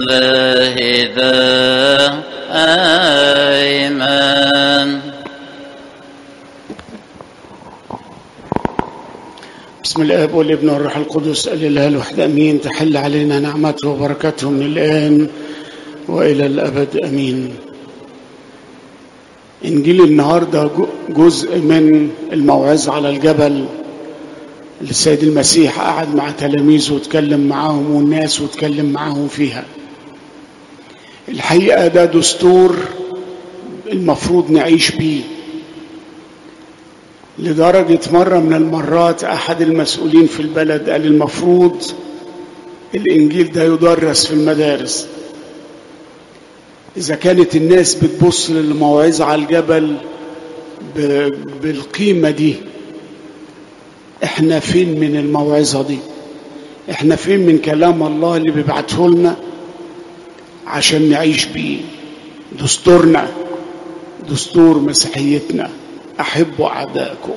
الله ذا أيمن بسم الاب والابن والروح القدس الاله الوحيد امين تحل علينا نعمته وبركته من الان والى الابد امين انجيل النهارده جزء من الموعظه على الجبل اللي السيد المسيح قعد مع تلاميذه واتكلم معاهم والناس واتكلم معاهم فيها الحقيقه ده دستور المفروض نعيش بيه لدرجة مرة من المرات أحد المسؤولين في البلد قال المفروض الإنجيل ده يدرس في المدارس إذا كانت الناس بتبص للموعظة على الجبل بالقيمة دي إحنا فين من الموعظة دي إحنا فين من كلام الله اللي بيبعته لنا عشان نعيش بيه دستورنا دستور مسيحيتنا أحبوا أعدائكم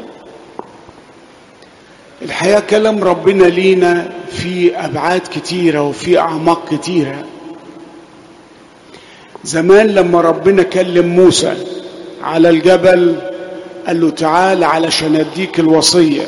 الحقيقة كلام ربنا لينا في أبعاد كتيرة وفي أعماق كتيرة زمان لما ربنا كلم موسى على الجبل قال له تعال علشان أديك الوصية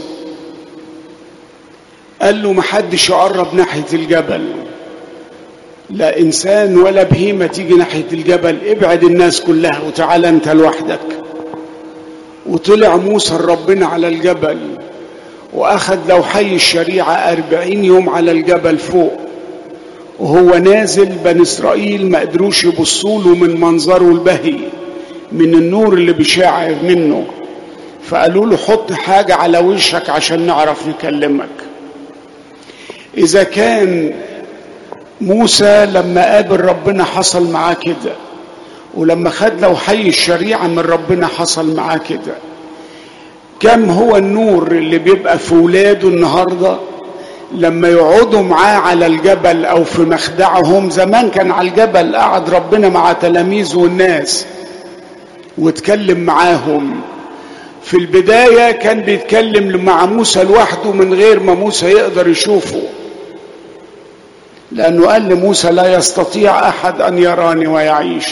قال له محدش يقرب ناحية الجبل لا إنسان ولا بهيمة تيجي ناحية الجبل ابعد الناس كلها وتعال أنت لوحدك وطلع موسى ربنا على الجبل واخذ لوحي الشريعه أربعين يوم على الجبل فوق وهو نازل بني اسرائيل ما قدروش يبصوا له من منظره البهي من النور اللي بيشع منه فقالوا له حط حاجه على وشك عشان نعرف نكلمك اذا كان موسى لما قابل ربنا حصل معاه كده ولما خد لوحي الشريعة من ربنا حصل معاه كده كم هو النور اللي بيبقى في ولاده النهاردة لما يقعدوا معاه على الجبل أو في مخدعهم زمان كان على الجبل قعد ربنا مع تلاميذه والناس واتكلم معاهم في البداية كان بيتكلم مع موسى لوحده من غير ما موسى يقدر يشوفه لأنه قال لموسى لا يستطيع أحد أن يراني ويعيش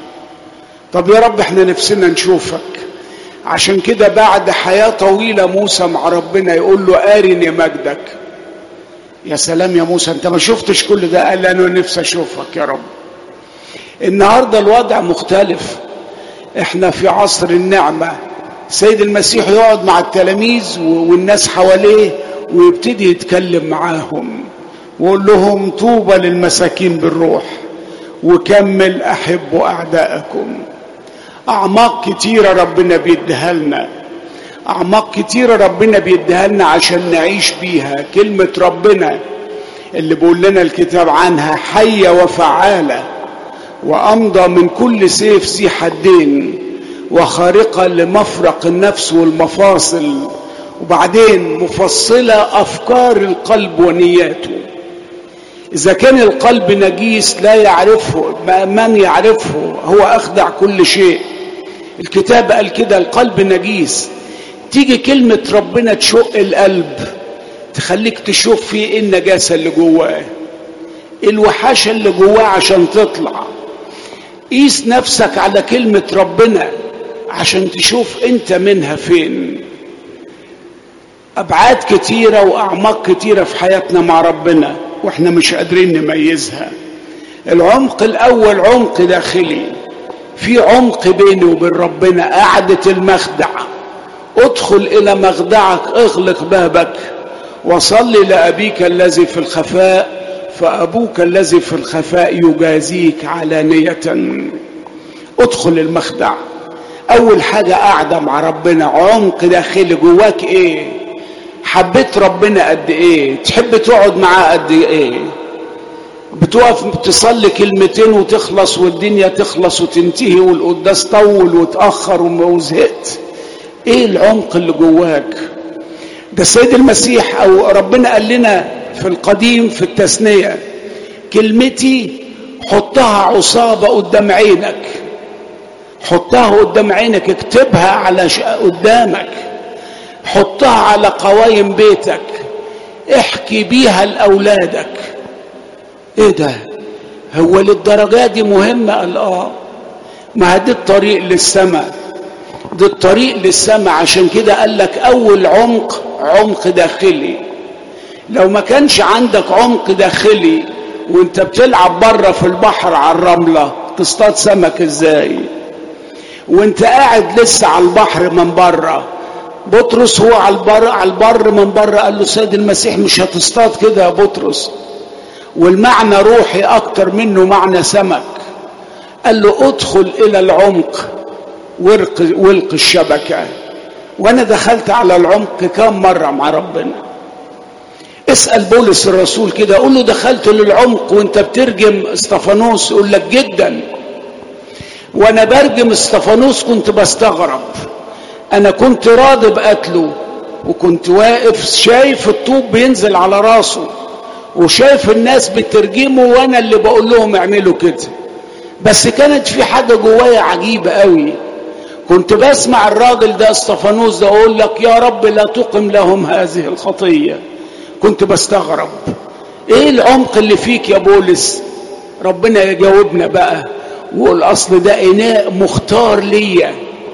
طب يا رب احنا نفسنا نشوفك عشان كده بعد حياة طويلة موسى مع ربنا يقول له أرني مجدك يا سلام يا موسى انت ما شفتش كل ده قال انا نفسي اشوفك يا رب النهاردة الوضع مختلف احنا في عصر النعمة سيد المسيح يقعد مع التلاميذ والناس حواليه ويبتدي يتكلم معاهم ويقول لهم طوبى للمساكين بالروح وكمل احبوا اعدائكم اعماق كتيره ربنا بيديها لنا اعماق كتيره ربنا بيديها لنا عشان نعيش بيها كلمه ربنا اللي بيقول لنا الكتاب عنها حيه وفعاله وامضى من كل سيف ذي حدين وخارقه لمفرق النفس والمفاصل وبعدين مفصله افكار القلب ونياته إذا كان القلب نجيس لا يعرفه من يعرفه هو أخدع كل شيء الكتاب قال كده القلب نجيس تيجي كلمة ربنا تشق القلب تخليك تشوف فيه ايه النجاسة اللي جواه الوحاشة اللي جواه عشان تطلع قيس نفسك على كلمة ربنا عشان تشوف انت منها فين أبعاد كتيرة وأعماق كتيرة في حياتنا مع ربنا واحنا مش قادرين نميزها العمق الاول عمق داخلي في عمق بيني وبين ربنا قعدة المخدع ادخل الى مخدعك اغلق بابك وصل لابيك الذي في الخفاء فابوك الذي في الخفاء يجازيك علانية ادخل المخدع اول حاجة قاعدة مع ربنا عمق داخلي جواك ايه حبيت ربنا قد ايه تحب تقعد معاه قد ايه بتقف تصلي كلمتين وتخلص والدنيا تخلص وتنتهي والقداس طول وتأخر وزهقت ايه العمق اللي جواك ده السيد المسيح او ربنا قال لنا في القديم في التثنية كلمتي حطها عصابة قدام عينك حطها قدام عينك اكتبها على قدامك حطها على قوايم بيتك احكي بيها لأولادك ايه ده هو للدرجة دي مهمة قال اه ما دي الطريق للسماء دي الطريق للسماء عشان كده قال لك اول عمق عمق داخلي لو ما كانش عندك عمق داخلي وانت بتلعب بره في البحر على الرملة تصطاد سمك ازاي وانت قاعد لسه على البحر من بره بطرس هو على البر على البر من بره قال له سيد المسيح مش هتصطاد كده يا بطرس والمعنى روحي اكتر منه معنى سمك قال له ادخل الى العمق والق والق الشبكه وانا دخلت على العمق كم مره مع ربنا اسال بولس الرسول كده قول له دخلت للعمق وانت بترجم استفانوس يقول لك جدا وانا برجم استفانوس كنت بستغرب انا كنت راضي بقتله وكنت واقف شايف الطوب بينزل على راسه وشايف الناس بترجمه وانا اللي بقول لهم اعملوا كده بس كانت في حاجه جوايا عجيبه قوي كنت بسمع الراجل ده استفانوس ده اقول لك يا رب لا تقم لهم هذه الخطيه كنت بستغرب ايه العمق اللي فيك يا بولس ربنا يجاوبنا بقى والاصل ده اناء مختار ليا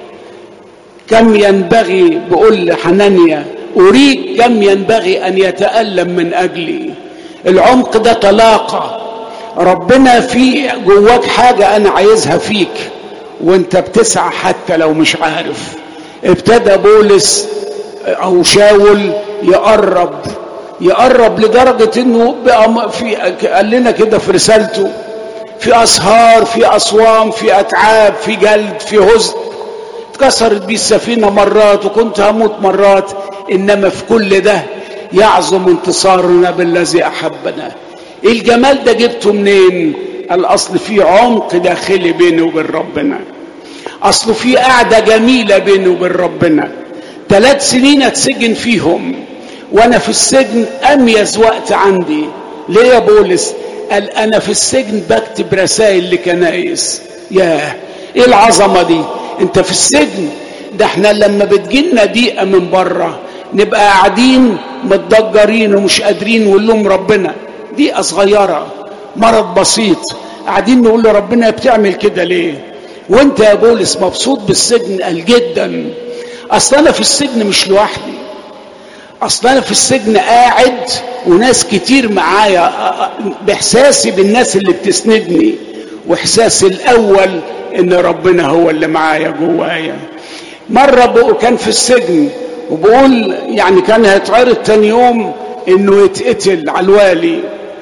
كم ينبغي بقول لحنانيا اريد كم ينبغي ان يتالم من اجلي العمق ده طلاقه ربنا في جواك حاجه انا عايزها فيك وانت بتسعى حتى لو مش عارف ابتدى بولس او شاول يقرب يقرب لدرجة انه بقى في قال لنا كده في رسالته في اسهار في اصوام في اتعاب في جلد في هزن اتكسرت بيه السفينة مرات وكنت هموت مرات انما في كل ده يعظم انتصارنا بالذي احبنا الجمال ده جبته منين الاصل في عمق داخلي بيني وبين ربنا اصله في قعده جميله بيني وبين ربنا ثلاث سنين اتسجن فيهم وانا في السجن اميز وقت عندي ليه يا بولس قال انا في السجن بكتب رسائل لكنايس ياه ايه العظمه دي انت في السجن ده احنا لما بتجيلنا دقيقه من بره نبقى قاعدين متضجرين ومش قادرين نقول لهم ربنا دقيقه صغيره مرض بسيط قاعدين نقول له ربنا بتعمل كده ليه وانت يا بولس مبسوط بالسجن قال جدا اصل انا في السجن مش لوحدي اصل انا في السجن قاعد وناس كتير معايا باحساسي بالناس اللي بتسندني واحساسي الاول ان ربنا هو اللي معايا جوايا مره بقى كان في السجن وبقول يعني كان هيتعرض تاني يوم انه يتقتل على الوالي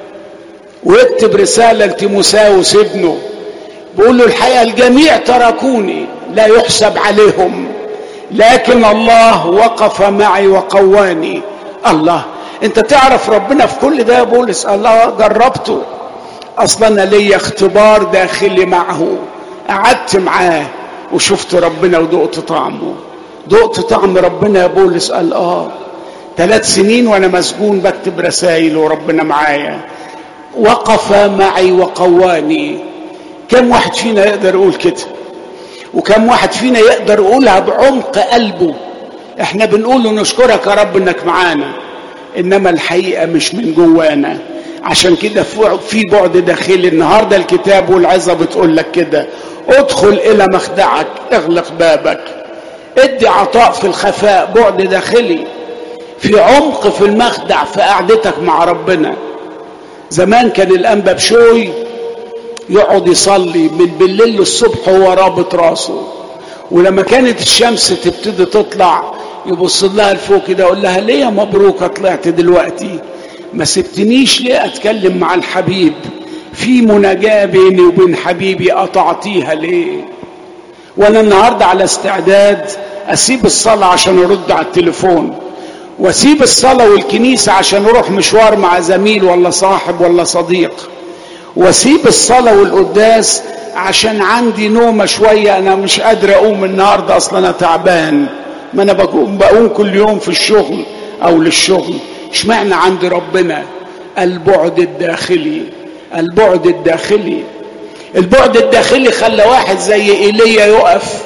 ويكتب رساله لتيموساوس ابنه بقول له الحقيقه الجميع تركوني لا يحسب عليهم لكن الله وقف معي وقواني الله انت تعرف ربنا في كل ده يا بولس الله جربته اصلا انا ليا اختبار داخلي معه قعدت معاه وشفت ربنا ودقت طعمه دقت طعم ربنا يا بولس قال اه ثلاث سنين وانا مسجون بكتب رسائل وربنا معايا وقف معي وقواني كم واحد فينا يقدر يقول كده وكم واحد فينا يقدر يقولها بعمق قلبه احنا بنقول نشكرك يا رب انك معانا انما الحقيقه مش من جوانا عشان كده في بعد داخلي النهارده الكتاب والعظه بتقول لك كده ادخل الى مخدعك اغلق بابك ادي عطاء في الخفاء بعد داخلي في عمق في المخدع في قعدتك مع ربنا زمان كان الانبا بشوي يقعد يصلي من بالليل للصبح وهو رابط راسه ولما كانت الشمس تبتدي تطلع يبص لها لفوق كده يقول لها ليه يا مبروكه طلعت دلوقتي ما سبتنيش ليه اتكلم مع الحبيب في مناجاه بيني وبين حبيبي قطعتيها ليه وانا النهارده على استعداد اسيب الصلاه عشان ارد على التليفون واسيب الصلاه والكنيسه عشان اروح مشوار مع زميل ولا صاحب ولا صديق واسيب الصلاه والقداس عشان عندي نومه شويه انا مش قادر اقوم النهارده اصلا انا تعبان ما انا بقوم بقوم كل يوم في الشغل او للشغل اشمعنى عند ربنا البعد الداخلي البعد الداخلي البعد الداخلي خلى واحد زي ايليا يقف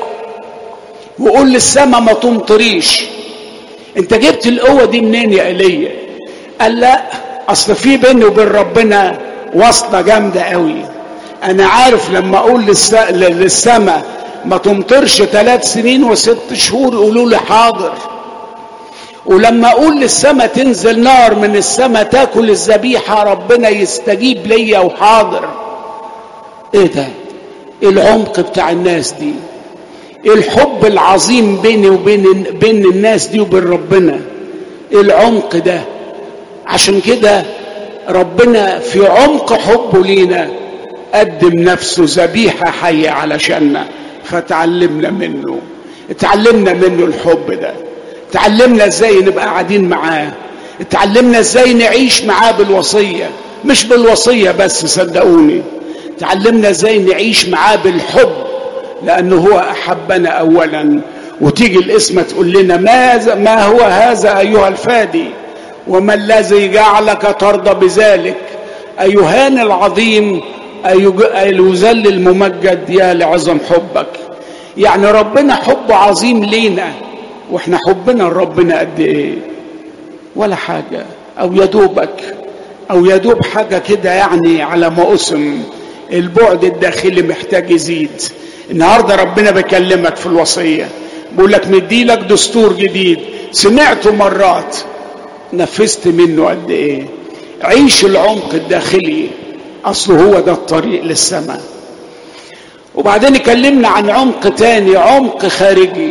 ويقول للسما ما تمطريش انت جبت القوه دي منين يا ايليا قال لا اصل في بيني وبين ربنا وصله جامده قوي انا عارف لما اقول للس... للسماء ما تمطرش ثلاث سنين وست شهور يقولوا لي حاضر ولما اقول للسماء تنزل نار من السماء تاكل الذبيحه ربنا يستجيب ليا وحاضر ايه ده إيه العمق بتاع الناس دي إيه الحب العظيم بيني وبين بين الناس دي وبين ربنا إيه العمق ده عشان كده ربنا في عمق حبه لينا قدم نفسه ذبيحة حية علشاننا فتعلمنا منه اتعلمنا منه الحب ده اتعلمنا ازاي نبقى قاعدين معاه اتعلمنا ازاي نعيش معاه بالوصية مش بالوصية بس صدقوني تعلمنا ازاي نعيش معاه بالحب لانه هو احبنا اولا وتيجي الاسم تقول لنا ما, ما هو هذا ايها الفادي وما الذي جعلك ترضى بذلك ايهان العظيم اي الوزل الممجد يا لعظم حبك يعني ربنا حب عظيم لينا واحنا حبنا لربنا قد ايه ولا حاجه او يدوبك او يدوب حاجه كده يعني على ما اسم البعد الداخلي محتاج يزيد النهارده ربنا بيكلمك في الوصيه بيقول لك مديلك دستور جديد سمعته مرات نفذت منه قد ايه عيش العمق الداخلي اصله هو ده الطريق للسماء وبعدين اتكلمنا عن عمق تاني عمق خارجي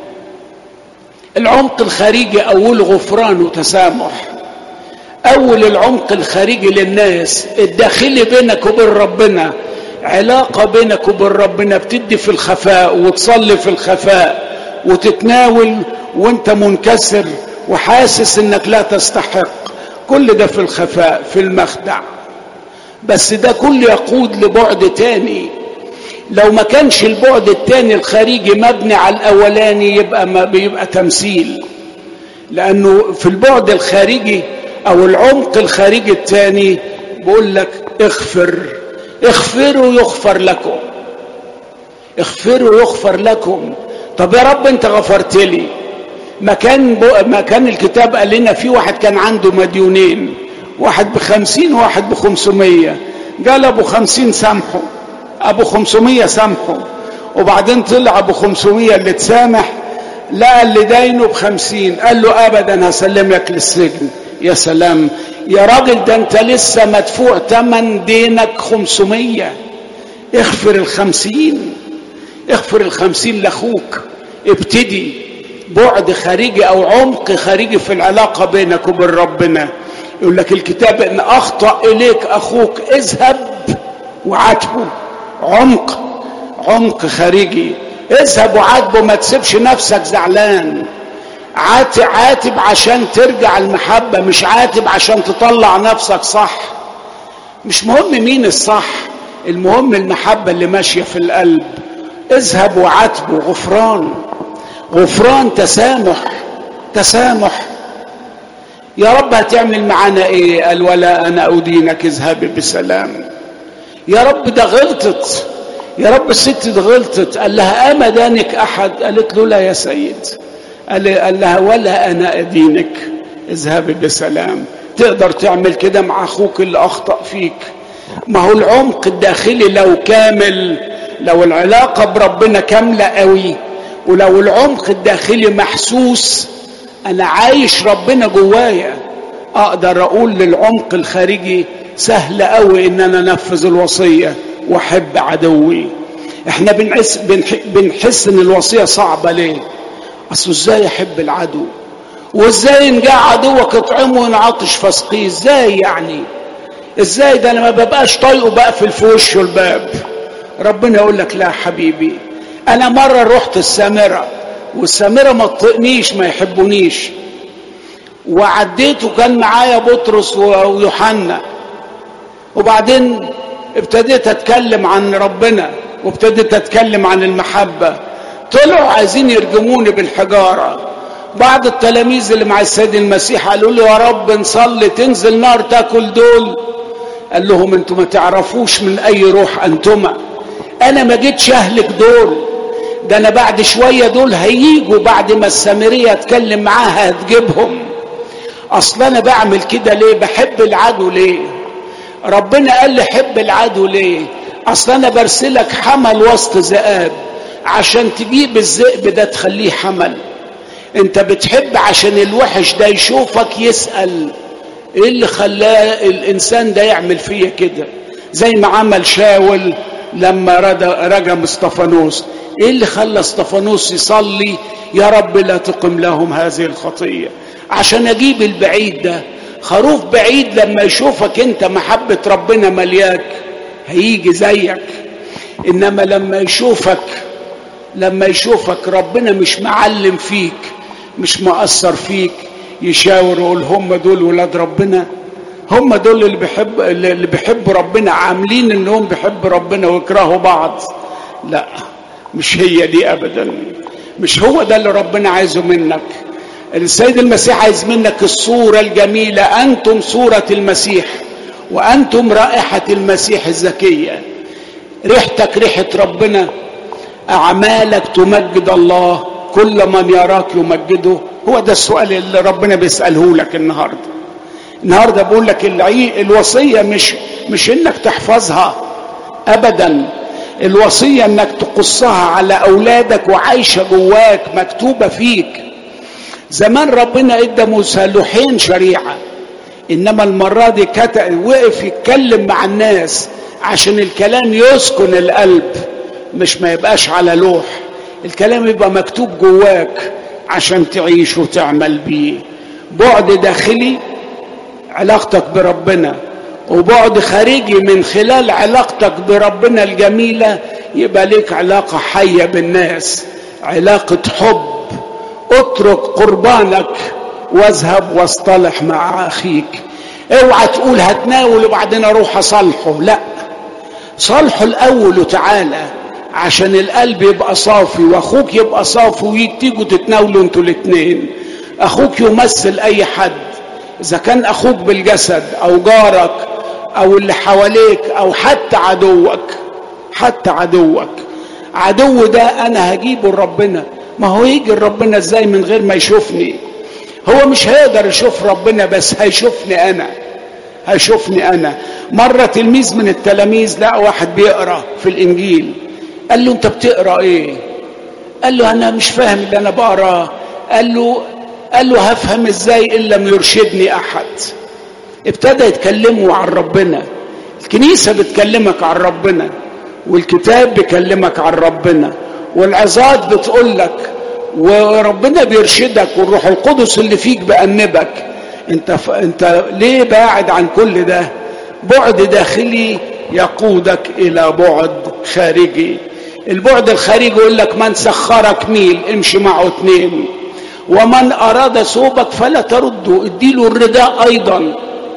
العمق الخارجي اول غفران وتسامح اول العمق الخارجي للناس الداخلي بينك وبين ربنا علاقه بينك وبين ربنا بتدي في الخفاء وتصلي في الخفاء وتتناول وانت منكسر وحاسس انك لا تستحق كل ده في الخفاء في المخدع بس ده كله يقود لبعد تاني لو ما كانش البعد التاني الخارجي مبني على الاولاني يبقى ما بيبقى تمثيل لانه في البعد الخارجي او العمق الخارجي الثاني بقول لك اغفر اغفروا يغفر لكم اغفروا يغفر لكم طب يا رب انت غفرت لي ما كان ما كان الكتاب قال لنا في واحد كان عنده مديونين واحد بخمسين وواحد بخمسمية قال ابو خمسين سامحه ابو خمسمية سامحه وبعدين طلع ابو خمسمية اللي تسامح لا اللي داينه بخمسين قال له ابدا هسلمك للسجن يا سلام يا راجل ده انت لسه مدفوع تمن دينك خمسمية اغفر الخمسين اغفر الخمسين لاخوك ابتدي بعد خارجي او عمق خارجي في العلاقة بينك وبين ربنا يقول لك الكتاب ان اخطأ اليك اخوك اذهب وعاتبه عمق عمق خارجي اذهب وعاتبه ما تسيبش نفسك زعلان عاتب عاتب عشان ترجع المحبة مش عاتب عشان تطلع نفسك صح مش مهم مين الصح المهم المحبة اللي ماشية في القلب اذهب وعاتبه غفران غفران تسامح تسامح يا رب هتعمل معانا ايه قال ولا انا ادينك اذهبي بسلام يا رب ده غلطت يا رب الست دي غلطت قال لها اما دانك احد قالت له لا يا سيد قال, قال لها ولا انا ادينك اذهبي بسلام تقدر تعمل كده مع اخوك اللي اخطا فيك ما هو العمق الداخلي لو كامل لو العلاقه بربنا كامله قوي ولو العمق الداخلي محسوس انا عايش ربنا جوايا اقدر اقول للعمق الخارجي سهل قوي ان انا انفذ الوصيه واحب عدوي احنا بنحس, بنحس ان الوصيه صعبه ليه اصل ازاي احب العدو وازاي ان جاء عدوك اطعمه وينعطش فاسقيه ازاي يعني ازاي ده انا ما ببقاش طايقه بقفل في وشه الباب ربنا يقول لك لا حبيبي انا مره رحت السامره والسامره ما تطقنيش ما يحبونيش وعديت وكان معايا بطرس ويوحنا وبعدين ابتديت اتكلم عن ربنا وابتديت اتكلم عن المحبه طلعوا عايزين يرجموني بالحجاره بعض التلاميذ اللي مع السيد المسيح قالوا له يا رب نصلي تنزل نار تاكل دول قال لهم انتوا ما تعرفوش من اي روح انتما انا ما جيتش اهلك دول ده انا بعد شويه دول هيجوا بعد ما السامريه اتكلم معاها هتجيبهم اصل انا بعمل كده ليه بحب العدو ليه ربنا قال لي حب العدو ليه اصل انا برسلك حمل وسط ذئاب عشان تجيب الذئب ده تخليه حمل انت بتحب عشان الوحش ده يشوفك يسأل ايه اللي خلاه الانسان ده يعمل فيا كده زي ما عمل شاول لما رجم اسطفانوس ايه اللي خلى اسطفانوس يصلي يا رب لا تقم لهم هذه الخطيه عشان اجيب البعيد ده خروف بعيد لما يشوفك انت محبه ربنا ملياك هيجي زيك انما لما يشوفك لما يشوفك ربنا مش معلم فيك مش مأثر فيك يشاور ويقول هم دول ولاد ربنا هم دول اللي بيحب اللي بيحبوا ربنا عاملين انهم بيحبوا ربنا ويكرهوا بعض لا مش هي دي ابدا مش هو ده اللي ربنا عايزه منك السيد المسيح عايز منك الصورة الجميلة أنتم صورة المسيح وأنتم رائحة المسيح الزكية ريحتك ريحة ربنا أعمالك تمجد الله كل من يراك يمجده هو ده السؤال اللي ربنا بيسأله لك النهاردة النهاردة بقول لك العي... الوصية مش مش إنك تحفظها أبدا الوصية إنك تقصها على أولادك وعايشة جواك مكتوبة فيك زمان ربنا ادى موسى لوحين شريعه انما المره دي كتب وقف يتكلم مع الناس عشان الكلام يسكن القلب مش ما يبقاش على لوح الكلام يبقى مكتوب جواك عشان تعيش وتعمل بيه بعد داخلي علاقتك بربنا وبعد خارجي من خلال علاقتك بربنا الجميله يبقى ليك علاقه حيه بالناس علاقه حب اترك قربانك واذهب واصطلح مع اخيك اوعى تقول هتناول وبعدين اروح اصالحه لا صالحه الاول وتعالى عشان القلب يبقى صافي واخوك يبقى صافي وتيجوا تتناولوا انتوا الاثنين اخوك يمثل اي حد اذا كان اخوك بالجسد او جارك او اللي حواليك او حتى عدوك حتى عدوك عدو ده انا هجيبه لربنا ما هو يجي ربنا ازاي من غير ما يشوفني هو مش هيقدر يشوف ربنا بس هيشوفني انا هيشوفني انا مرة تلميذ من التلاميذ لقى واحد بيقرا في الانجيل قال له انت بتقرا ايه قال له انا مش فاهم اللي انا بقراه قال له قال له هفهم ازاي ان لم يرشدني احد ابتدى يتكلموا عن ربنا الكنيسة بتكلمك عن ربنا والكتاب بيكلمك عن ربنا والعظات بتقول لك وربنا بيرشدك والروح القدس اللي فيك بأنبك انت ف... انت ليه باعد عن كل ده بعد داخلي يقودك الى بعد خارجي البعد الخارجي يقول لك من سخرك ميل امشي معه اتنين ومن اراد ثوبك فلا ترده اديله الرداء ايضا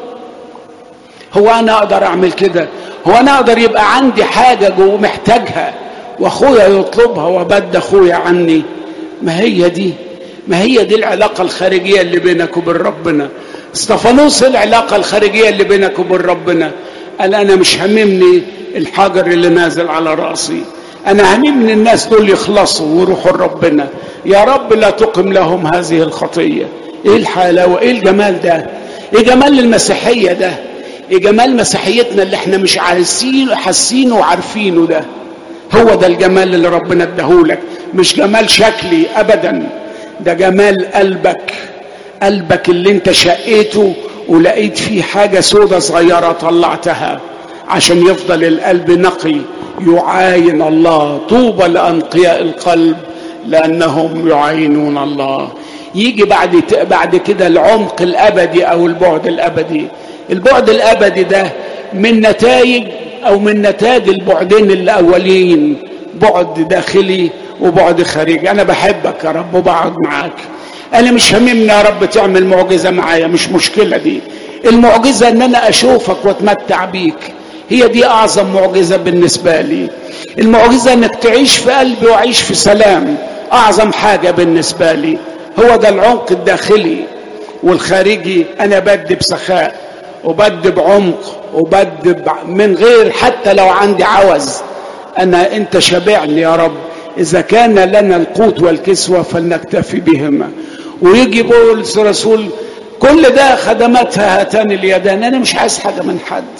هو انا اقدر اعمل كده هو انا اقدر يبقى عندي حاجه جوه محتاجها واخويا يطلبها وبد اخويا عني ما هي دي ما هي دي العلاقة الخارجية اللي بينك وبين ربنا استفانوس العلاقة الخارجية اللي بينك وبين ربنا قال أنا مش هممني الحجر اللي نازل على رأسي أنا هممني الناس دول يخلصوا ويروحوا لربنا يا رب لا تقم لهم هذه الخطية إيه الحلاوة إيه الجمال ده إيه جمال المسيحية ده إيه جمال مسيحيتنا اللي إحنا مش عايزين حاسينه وعارفينه ده هو ده الجمال اللي ربنا اداهولك مش جمال شكلي ابدا ده جمال قلبك قلبك اللي انت شقيته ولقيت فيه حاجة سودة صغيرة طلعتها عشان يفضل القلب نقي يعاين الله طوبى لأنقياء القلب لأنهم يعاينون الله يجي بعد بعد كده العمق الأبدي أو البعد الأبدي البعد الأبدي ده من نتائج او من نتاج البعدين الاولين بعد داخلي وبعد خارجي انا بحبك يا رب وبقعد معاك انا مش هممني يا رب تعمل معجزه معايا مش مشكله دي المعجزه ان انا اشوفك واتمتع بيك هي دي اعظم معجزه بالنسبه لي المعجزه انك تعيش في قلبي واعيش في سلام اعظم حاجه بالنسبه لي هو ده العمق الداخلي والخارجي انا بدي بسخاء وبد بعمق وبد من غير حتى لو عندي عوز انا انت شبعني يا رب اذا كان لنا القوت والكسوه فلنكتفي بهما ويجي بولس رسول كل ده خدمتها هاتان اليدان انا مش عايز حاجه من حد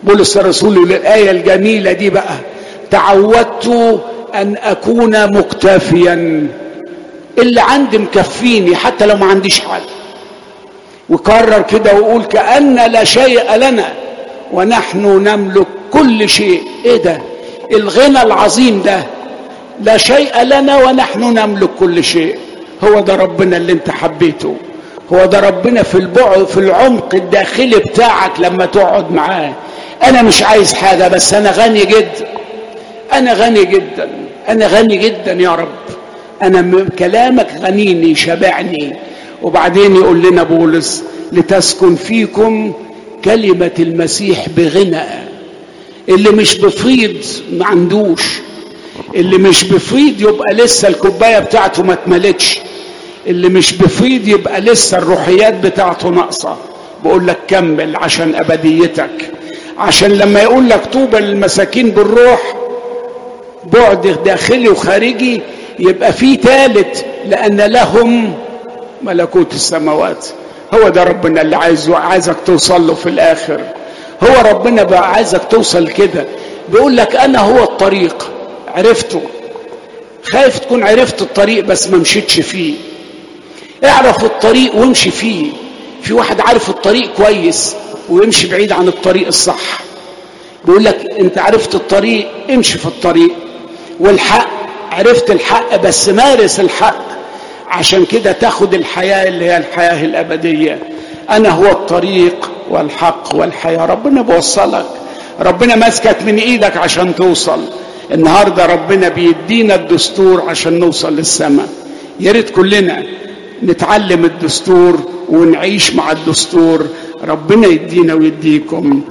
بولس الرسول للآية الجميلة دي بقى تعودت أن أكون مكتفيا اللي عندي مكفيني حتى لو ما عنديش حاجة وكرر كده ويقول كأن لا شيء لنا ونحن نملك كل شيء ايه ده الغنى العظيم ده لا شيء لنا ونحن نملك كل شيء هو ده ربنا اللي انت حبيته هو ده ربنا في البعد في العمق الداخلي بتاعك لما تقعد معاه انا مش عايز حاجه بس انا غني جدا انا غني جدا انا غني جدا يا رب انا كلامك غنيني شبعني وبعدين يقول لنا بولس لتسكن فيكم كلمه المسيح بغنى اللي مش بفيض ما عندوش اللي مش بفيض يبقى لسه الكوبايه بتاعته ما اتملتش اللي مش بفيض يبقى لسه الروحيات بتاعته ناقصه بقول لك كمل عشان ابديتك عشان لما يقول لك طوبى للمساكين بالروح بعد داخلي وخارجي يبقى في ثالث لان لهم ملكوت السماوات هو ده ربنا اللي عايزه عايزك توصل له في الاخر هو ربنا بقى عايزك توصل كده بيقول لك انا هو الطريق عرفته خايف تكون عرفت الطريق بس ما مشيتش فيه اعرف الطريق وامشي فيه في واحد عارف الطريق كويس ويمشي بعيد عن الطريق الصح بيقول لك انت عرفت الطريق امشي في الطريق والحق عرفت الحق بس مارس الحق عشان كده تاخد الحياة اللي هي الحياة الأبدية أنا هو الطريق والحق والحياة ربنا بوصلك ربنا ماسكك من إيدك عشان توصل النهاردة ربنا بيدينا الدستور عشان نوصل للسماء يا ريت كلنا نتعلم الدستور ونعيش مع الدستور ربنا يدينا ويديكم